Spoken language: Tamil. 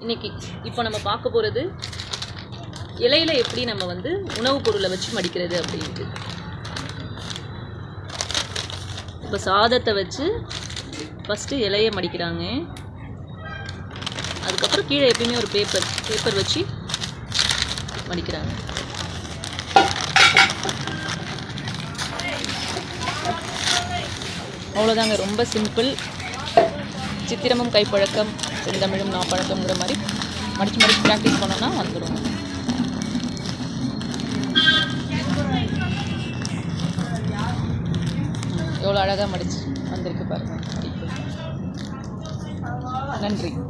இன்னைக்கு இப்போ நம்ம பார்க்க போகிறது இலையில எப்படி நம்ம வந்து உணவுப் பொருளை வச்சு மடிக்கிறது அப்படின்ட்டு இப்போ சாதத்தை வச்சு ஃபஸ்ட்டு இலையை மடிக்கிறாங்க அதுக்கப்புறம் கீழே எப்பயுமே ஒரு பேப்பர் பேப்பர் வச்சு மடிக்கிறாங்க அவ்வளோதாங்க ரொம்ப சிம்பிள் சித்திரமும் கைப்பழக்கம் செந்தமிழும் நாப்பழக்கம்ங்கிற மாதிரி மடிச்சு மடிச்சு ப்ராக்டிஸ் பண்ணோன்னா வந்துடும் எவ்வளோ அழகாக மடிச்சு வந்திருக்கு பாருங்க நன்றி